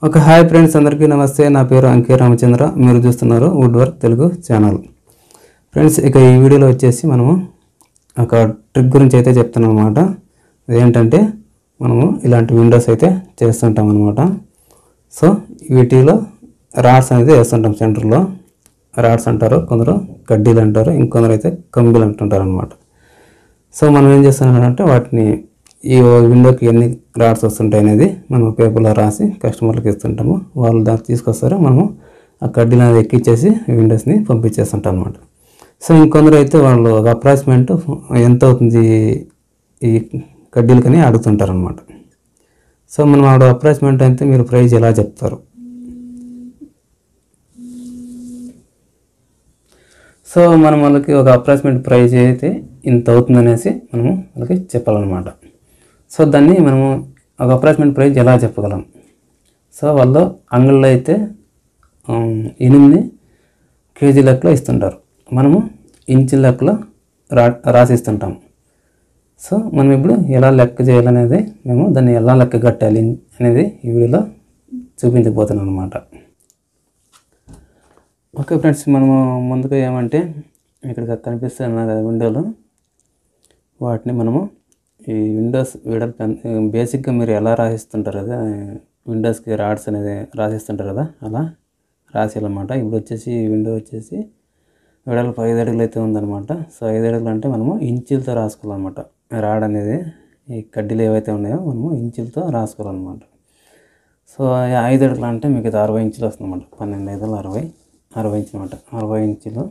ఒక hi friends అందరికీ నమస్తే నా పేరు అంకే రామచంద్ర మీరు చూస్తున్నారు wood work Telugu channel friends ఇక ఈ వీడియోలో వచ్చేసి మనము ఒక ట్రిక్ గురించి అయితే చెప్తున్నాం అనమాట ఏంటంటే మనము ఇలాంటి విండోస్ అయితే చేస్తుంటాం అనమాట సో వీటిలో రాడ్స్ అనేది వేస్తుంటాం సెంటర్లో రాడ్స్ అంటారు కొందరు కడ్డీలు అంటారు ఇంకొందరు అయితే కంబీలు అంటుంటారు అనమాట సో మనం ఏం చేస్తున్నామంటే వాటిని ఈ విండోకి ఎన్ని రాడ్స్ వస్తుంటాయి అనేది మనం పేపర్లో రాసి కస్టమర్లకు ఇస్తుంటాము వాళ్ళు దాన్ని తీసుకొస్తారు మనము ఆ కడ్డీలు అనేది ఎక్కిచ్చేసి విండోస్ని పంపించేస్తుంటాం అనమాట సో ఇంకొందరు అయితే వాళ్ళు ఒక అప్రాక్సిమేట్ ఎంత అవుతుంది ఈ కడ్డీలకని అడుగుతుంటారు అనమాట సో మనం ఆవిడ అప్రాక్సిమేట్ అయితే మీరు ప్రైజ్ ఎలా చెప్తారు సో మనం వాళ్ళకి ఒక అప్రాక్సిమేట్ ప్రైస్ అయితే ఇంత అవుతుంది అనేసి మనము వాళ్ళకి చెప్పాలన్నమాట సో దాన్ని మనము ఒక అప్రాక్సిమేట్ ప్రైస్ ఎలా చెప్పగలం సో వాళ్ళు అంగళ్ళు అయితే ఉమ్, ఎనిమిది కేజీ లెక్కలో ఇస్తుంటారు మనము ఇంచుల లెక్కలో రా రాసిస్తుంటాం సో మనం ఇప్పుడు ఎలా లెక్క చేయాలనేది మేము దాన్ని ఎలా లెక్క కట్టాలి అనేది ఈ వీడియోలో చూపించబోతున్నాం అనమాట ఓకే ఫ్రెండ్స్ మనము ముందుగా ఏమంటే ఇక్కడ కనిపిస్తున్న కదా విండోలు వాటిని మనము ఈ విండోస్ విడల్ పెన్ బేసిక్గా మీరు ఎలా రాసిస్తుంటారు కదా విండోస్కి రాడ్స్ అనేది రాసిస్తుంటారు కదా అలా రాసేయాలన్నమాట ఇప్పుడు వచ్చేసి ఈ విండో వచ్చేసి వెడల్పు ఐదు అడుగులు అయితే ఉందన్నమాట సో ఐదు అడుగులు అంటే మనము ఇంచులతో రాసుకోవాలన్నమాట రాడ్ అనేది ఈ కడ్డీలు ఏవైతే ఉన్నాయో మనము ఇంచులతో రాసుకోవాలన్నమాట సో ఈ ఐదు అడుగులు అంటే మీకు ఇది అరవై ఇంచులు వస్తుందన్నమాట పన్నెండు ఐదులు అరవై అరవై ఇంచులు అనమాట అరవై ఇంచులు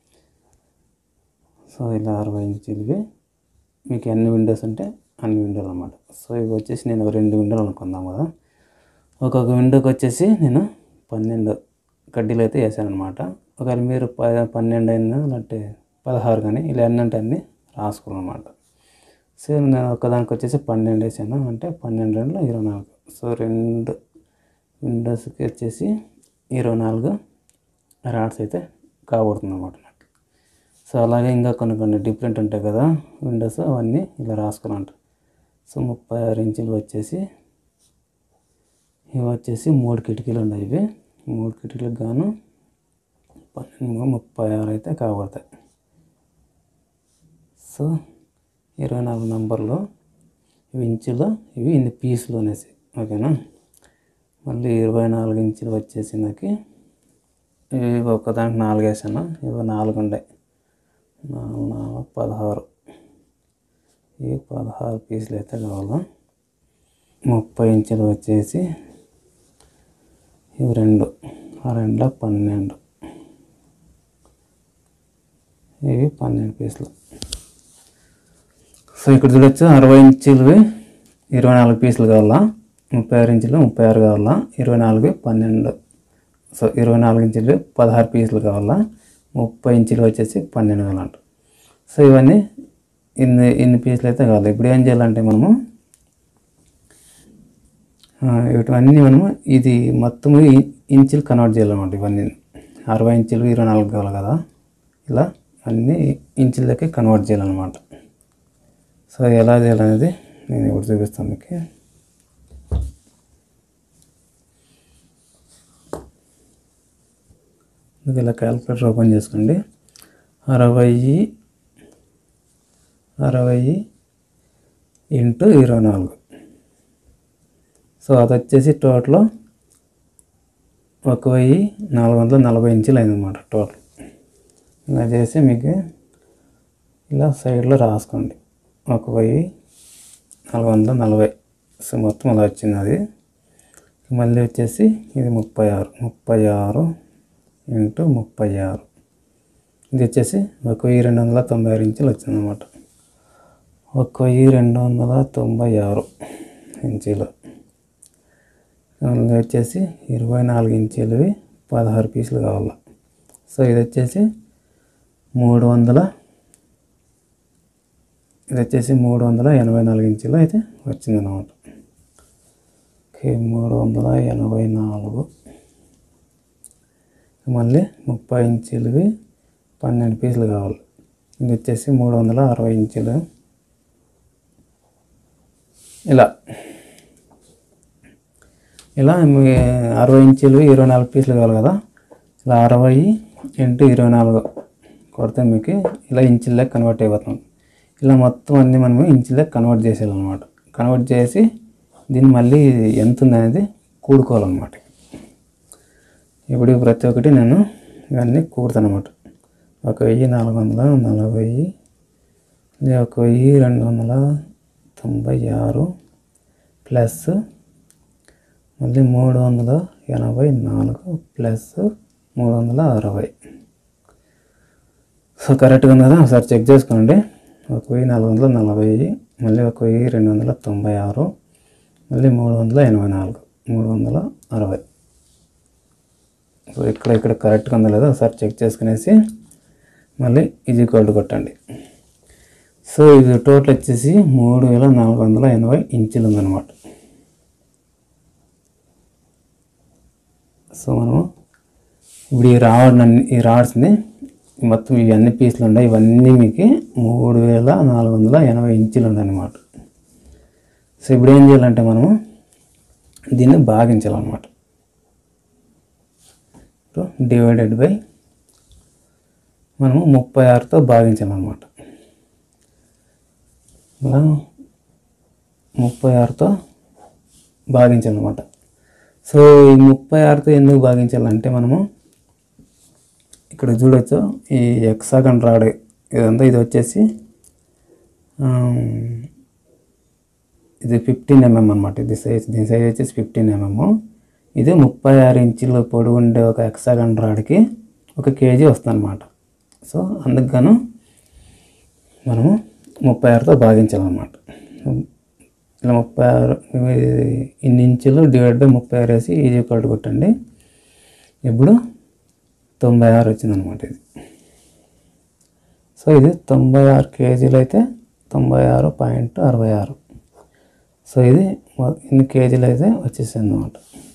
సో ఇలా అరవై ఇంచులవి మీకు ఎన్ని విండోస్ ఉంటే అన్ని విండోలు అనమాట సో ఇవి వచ్చేసి నేను రెండు విండోలు అనుకుందాం కదా ఒక్కొక్క విండోకి వచ్చేసి నేను పన్నెండు కడ్డీలు అయితే వేసాను అనమాట ఒకవేళ మీరు ప పన్నెండు అయినా అంటే పదహారు కానీ ఇలా ఎన్ని అంటే అన్ని రాసుకోవాలన్నమాట సో నేను ఒకదానికి వచ్చేసి పన్నెండు వేసాను అంటే పన్నెండు రెండు ఇరవై నాలుగు సో రెండు విండోస్కి వచ్చేసి ఇరవై నాలుగు రాడ్స్ అయితే కాబడుతుంది అనమాట నాకు సో అలాగే ఇంకా కొన్ని కొన్ని డిఫరెంట్ ఉంటాయి కదా విండోస్ అవన్నీ ఇలా రాసుకోవాలంట సో ముప్పై ఆరు ఇంచులు వచ్చేసి ఇవి వచ్చేసి మూడు కిటికీలు ఉన్నాయి ఇవి మూడు కిటికీలకు గాను పన్నెండు ముప్పై ఆరు అయితే కాబడతాయి సో ఇరవై నాలుగు నంబర్లు ఇవి ఇంచులు ఇవి ఇన్ని పీసులు అనేసి ఓకేనా మళ్ళీ ఇరవై నాలుగు ఇంచులు వచ్చేసి నాకు ఇవి ఒకదానికి నాలుగు వేసాను ఇవి నాలుగు ఉన్నాయి నాలుగు నాలుగు పదహారు ఇవి పదహారు పీసులు అయితే కావాలా ముప్పై ఇంచులు వచ్చేసి ఇవి రెండు ఆ రెండులో పన్నెండు ఇవి పన్నెండు పీసులు సో ఇక్కడ చూడొచ్చు అరవై ఇంచులవి ఇరవై నాలుగు పీసులు కావాలా ముప్పై ఆరు ఇంచులు ముప్పై ఆరు కావాలా ఇరవై నాలుగు పన్నెండు సో ఇరవై నాలుగు ఇంచులు పదహారు పీసులు కావాలా ముప్పై ఇంచులు వచ్చేసి పన్నెండు కావాలంట సో ఇవన్నీ ఇన్ని ఇన్ని పీసులు అయితే కావాలి ఇప్పుడు ఏం చేయాలంటే మనము ఆ, ఇవన్నీ మనము ఇది మొత్తం ఇంచులు కన్వర్ట్ చేయాలన్నమాట ఇవన్నీ అరవై ఇంచులు ఇరవై నాలుగు కావాలి కదా ఇలా అన్నీ ఇంచులకి కన్వర్ట్ చేయాలన్నమాట సో ఎలా చేయాలనేది నేను ఇప్పుడు చూపిస్తాను మీకు మీకు ఇలా క్యాలిక్యులేటర్ ఓపెన్ చేసుకోండి అరవై అరవై ఇంటూ ఇరవై నాలుగు సో అది వచ్చేసి టోటల్ ఒక వెయ్యి నాలుగు వందల నలభై ఇంచులు అయిందన్నమాట టోటల్ ఇలా చేసి మీకు ఇలా సైడ్లో రాసుకోండి ఒక వెయ్యి నాలుగు వందల నలభై సో మొత్తం అలా వచ్చింది అది మళ్ళీ వచ్చేసి ఇది ముప్పై ఆరు ముప్పై ఆరు ఇంటూ ముప్పై ఆరు ఇది వచ్చేసి ఒక వెయ్యి రెండు వందల తొంభై ఆరు ఇంచులు వచ్చిందన్నమాట ఒక వెయ్యి రెండు వందల తొంభై ఆరు ఇంచులు మళ్ళీ వచ్చేసి ఇరవై నాలుగు ఇంచులవి పదహారు పీసులు కావాలి సో ఇది వచ్చేసి మూడు వందల ఇది వచ్చేసి మూడు వందల ఎనభై నాలుగు ఇంచులు అయితే వచ్చిందన్నమాట ఓకే మూడు వందల ఎనభై నాలుగు మళ్ళీ ముప్పై ఇంచులవి పన్నెండు పీసులు కావాలి ఇది వచ్చేసి మూడు వందల అరవై ఇంచులు ఇలా ఇలా మీ అరవై ఇంచులు ఇరవై నాలుగు పీసులు కావాలి కదా ఇలా అరవై ఇంటూ ఇరవై నాలుగు కొడితే మీకు ఇలా ఇంచులకి కన్వర్ట్ అయిపోతుంది ఇలా మొత్తం అన్ని మనము ఇంచులకి కన్వర్ట్ చేసేయాలన్నమాట కన్వర్ట్ చేసి దీన్ని మళ్ళీ ఎంత ఉందనేది కూడుకోవాలన్నమాట ఇప్పుడు ప్రతి ఒక్కటి నేను ఇవన్నీ కూడతాను అనమాట ఒక వెయ్యి నాలుగు వందల నలభై ఇది ఒక వెయ్యి రెండు వందల తొంభై ఆరు ప్లస్ మళ్ళీ మూడు వందల ఎనభై నాలుగు ప్లస్ మూడు వందల అరవై సో కరెక్ట్గా ఉంది కదా ఒకసారి చెక్ చేసుకోండి ఒక వెయ్యి నాలుగు వందల నలభై మళ్ళీ ఒక వెయ్యి రెండు వందల తొంభై ఆరు మళ్ళీ మూడు వందల ఎనభై నాలుగు మూడు వందల అరవై సో ఇక్కడ ఇక్కడ కరెక్ట్గా ఉందో లేదో ఒకసారి చెక్ చేసుకునేసి మళ్ళీ ఇది కోల్డ్ కొట్టండి సో ఇది టోటల్ వచ్చేసి మూడు వేల నాలుగు వందల ఎనభై ఇంచులు ఉందన్నమాట సో మనము ఇప్పుడు ఈ రాడ్ ఈ రాడ్స్ని మొత్తం ఇవి అన్ని పీసులు ఉన్నాయి ఇవన్నీ మీకు మూడు వేల నాలుగు వందల ఎనభై ఇంచులు ఉందన్నమాట సో ఇప్పుడు ఏం చేయాలంటే మనము దీన్ని భాగించాలన్నమాట డివైడెడ్ బై మనము ముప్పై ఆరుతో భాగించాలన్నమాట ఇలా ముప్పై ఆరుతో భాగించాలన్నమాట సో ఈ ముప్పై ఆరుతో ఎందుకు భాగించాలంటే మనము ఇక్కడ చూడొచ్చు ఈ ఎక్సాగన్ రాడ్ ఇదంతా ఇది వచ్చేసి ఆమ్, ఇది ఫిఫ్టీన్ ఎంఎం అనమాట ఇది సైజ్ దీని సైజ్ వచ్చేసి ఫిఫ్టీన్ ఎంఎం ఇది ముప్పై ఆరు ఇంచులు పొడవు ఉండే ఒక ఎక్సాగన్ రాడ్కి ఒక కేజీ వస్తుంది అనమాట సో అందుకు గాను మనము ముప్పై ఆరుతో భాగించాలన్నమాట ఇలా ముప్పై ఆరు ఇవి ఇన్ని ఇంచులు డివైడ్ బై ముప్పై ఆరు వేసి ఈజీ కార్డు కొట్టండి ఇప్పుడు తొంభై ఆరు వచ్చిందనమాట ఇది సో ఇది తొంభై ఆరు కేజీలు అయితే తొంభై ఆరు పాయింట్ అరవై ఆరు సో ఇది మొ- ఇన్ని కేజీలు అయితే వచ్చేసింది అనమాట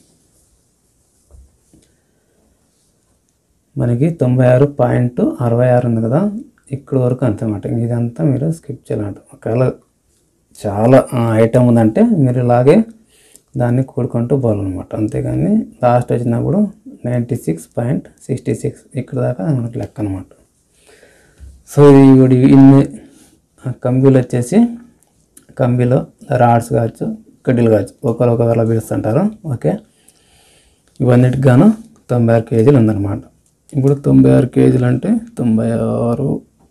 మనకి తొంభై ఆరు పాయింట్ అరవై ఆరు ఉంది కదా ఇక్కడ వరకు అంతే అన్నమాట ఇదంతా మీరు స్కిప్ చేయాలంట ఒకవేళ చాలా ఐటమ్ ఉందంటే మీరు ఇలాగే దాన్ని కూడుకుంటూ పోవాలన్నమాట అంతేగాని లాస్ట్ వచ్చినప్పుడు ninety six point sixty six ఇక్కడ దాకా మనకు లెక్క అనమాట సో ఇది ఇప్పుడు ఇన్ని ఆ కంబీలు వచ్చేసి కంబీలో రాడ్స్ కావచ్చు కడ్డీలు కావచ్చు ఒకరు ఒకవేళ పిలుస్తుంటారు ఓకే ఇవన్నిటికి గాను తొంభై ఆరు కేజీలు ఉందన్నమాట ఇప్పుడు తొంభై ఆరు కేజీలు అంటే తొంభై ఆరు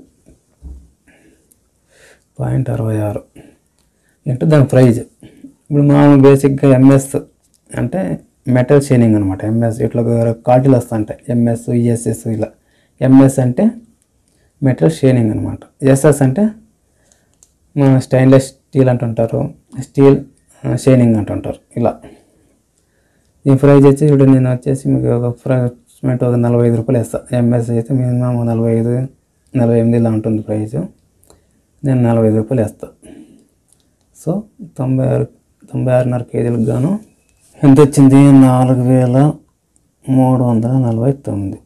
పాయింట్ అరవై ఆరు అంటే దాని ప్రైజ్ ఇప్పుడు మనం బేసిక్గా ఎంఎస్ అంటే మెటల్ షైనింగ్ అనమాట ఎంఎస్ ఇట్లా కాటిలు వస్తుంటాయి ఎంఎస్ ఈఎస్ఎస్ ఇలా ఎంఎస్ అంటే మెటల్ షైనింగ్ అనమాట ఎస్ఎస్ అంటే మన స్టెయిన్లెస్ స్టీల్ అంటుంటారు స్టీల్ షైనింగ్ అంటుంటారు ఇలా ఈ ప్రైజ్ వచ్చి ఇప్పుడు నేను వచ్చేసి మీకు ఒక అప్రాక్సిమేట్ ఒక నలభై ఐదు రూపాయలు వేస్తాను ఎంఎస్ అయితే మినిమం నలభై ఐదు నలభై ఎనిమిది ఇలా ఉంటుంది ప్రైజ్ నేను నలభై ఐదు రూపాయలు వేస్తాను సో తొంభై ఆరు తొంభై ఆరున్నర కేజీలకు గాను ఎంత వచ్చింది నాలుగు వేల మూడు వందల నలభై తొమ్మిది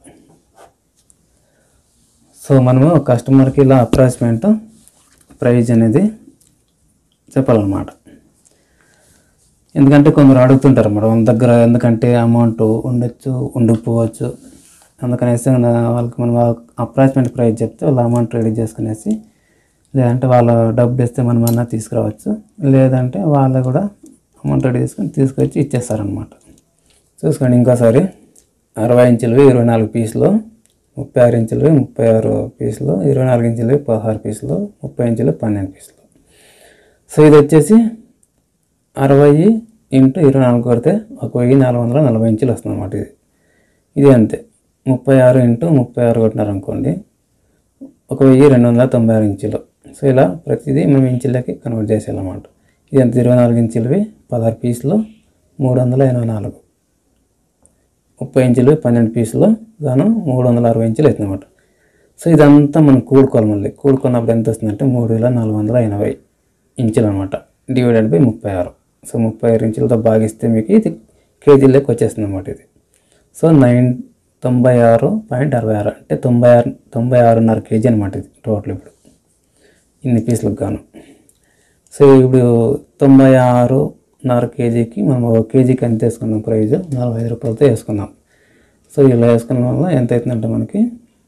సో మనము కస్టమర్కి ఇలా అప్రాక్సిమేట్ ప్రైజ్ అనేది చెప్పాలన్నమాట ఎందుకంటే కొందరు అడుగుతుంటారు అన్నమాట వాళ్ళ దగ్గర ఎందుకంటే అమౌంట్ ఉండొచ్చు ఉండకపోవచ్చు అందుకనేసి నా- వాళ్ళకి మనం అప్రాక్సిమేట్ ప్రైస్ చెప్తే వాళ్ళ అమౌంట్ రెడీ చేసుకునేసి లేదంటే వాళ్ళ డబ్బు ఇస్తే మనం అన్నా తీసుకురావచ్చు లేదంటే వాళ్ళు కూడా అమౌంట్ రెడీ చేసుకొని తీసుకొచ్చి ఇచ్చేస్తారనమాట చూసుకోండి ఇంకోసారి అరవై ఇంచులవి ఇరవై నాలుగు పీసులు ముప్పై ఆరు ఇంచులవి ముప్పై ఆరు పీసులు ఇరవై నాలుగు ఇంచులవి పదహారు పీసులు ముప్పై ఇంచులు పన్నెండు పీసులు సో ఇది వచ్చేసి అరవై ఇంటూ ఇరవై నాలుగు కొడితే ఒక వెయ్యి నాలుగు వందల నలభై ఇంచులు వస్తుంది అనమాట ఇది ఇది అంతే ముప్పై ఆరు ఇంటూ ముప్పై ఆరు కొట్టినారు అనుకోండి ఒక వెయ్యి రెండు వందల తొంభై ఆరు ఇంచులు సో ఇలా ప్రతిదీ మనం ఇంచులకి కన్వర్ట్ చేసేయాలన్నమాట ఇది ఎంత ఇరవై నాలుగు ఇంచులవి పదహారు పీసులు మూడు వందల ఎనభై నాలుగు ముప్పై ఇంచులు పన్నెండు పీసులు గాను మూడు వందల అరవై ఇంచులు అవుతుంది అనమాట సో ఇదంతా మనం కూడుకోవాలి మళ్ళీ కూడుకున్నప్పుడు ఎంత వస్తుందంటే మూడు వేల నాలుగు వందల ఎనభై ఇంచులు అనమాట డివైడెడ్ బై ముప్పై ఆరు సో ముప్పై ఆరు ఇంచులతో భాగిస్తే మీకు ఇది కేజీలోకి వచ్చేస్తుంది అనమాట ఇది సో నైన్ తొంభై ఆరు పాయింట్ అరవై ఆరు అంటే తొంభై ఆరు తొంభై ఆరున్నర కేజీ అనమాట ఇది టోటల్ ఇప్పుడు ఇన్ని పీసులకు గాను సో ఇప్పుడు తొంభై ఆరు నార కేజీకి మనం ఒక కేజీకి ఎంత వేసుకున్నాం ప్రైజ్ నలభై ఐదు రూపాయలతో వేసుకున్నాం సో ఇలా వేసుకున్న వల్ల ఎంత అవుతుందంటే మనకి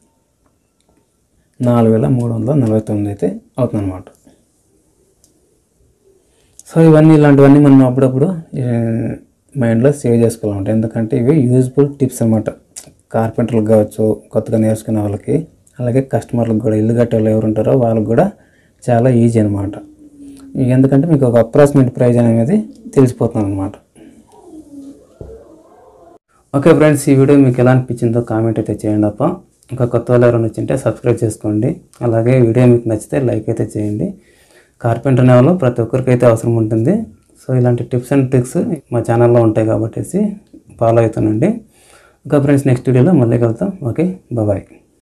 నాలుగు వేల మూడు వందల నలభై తొమ్మిది అయితే అవుతుందన్నమాట సో ఇవన్నీ ఇలాంటివన్నీ మనం అప్పుడప్పుడు మైండ్లో సేవ్ చేసుకోవాలన్నమాట ఎందుకంటే ఇవి యూజ్ఫుల్ టిప్స్ అనమాట కార్పెంటర్లకు కావచ్చు కొత్తగా నేర్చుకునే వాళ్ళకి అలాగే కస్టమర్లకు కూడా ఇల్లు కట్టే వాళ్ళు ఎవరు ఉంటారో వాళ్ళకి కూడా చాలా ఈజీ అనమాట ఎందుకంటే మీకు ఒక అప్రాక్సిమేట్ ప్రైజ్ అనేది తెలిసిపోతుంది అనమాట ఓకే ఫ్రెండ్స్ ఈ వీడియో మీకు ఎలా అనిపించిందో కామెంట్ అయితే చేయండి అప్ప ఇంకా కొత్త వాళ్ళు ఎవరైనా వచ్చింటే సబ్స్క్రైబ్ చేసుకోండి అలాగే వీడియో మీకు నచ్చితే లైక్ అయితే చేయండి కార్పెంటర్ అనే వాళ్ళు ప్రతి ఒక్కరికి అయితే అవసరం ఉంటుంది సో ఇలాంటి టిప్స్ అండ్ ట్రిక్స్ మా ఛానల్లో ఉంటాయి కాబట్టి ఫాలో అవుతానండి ఇంకా ఫ్రెండ్స్ నెక్స్ట్ వీడియోలో మళ్ళీ కలుద్దాం ఓకే బాయ్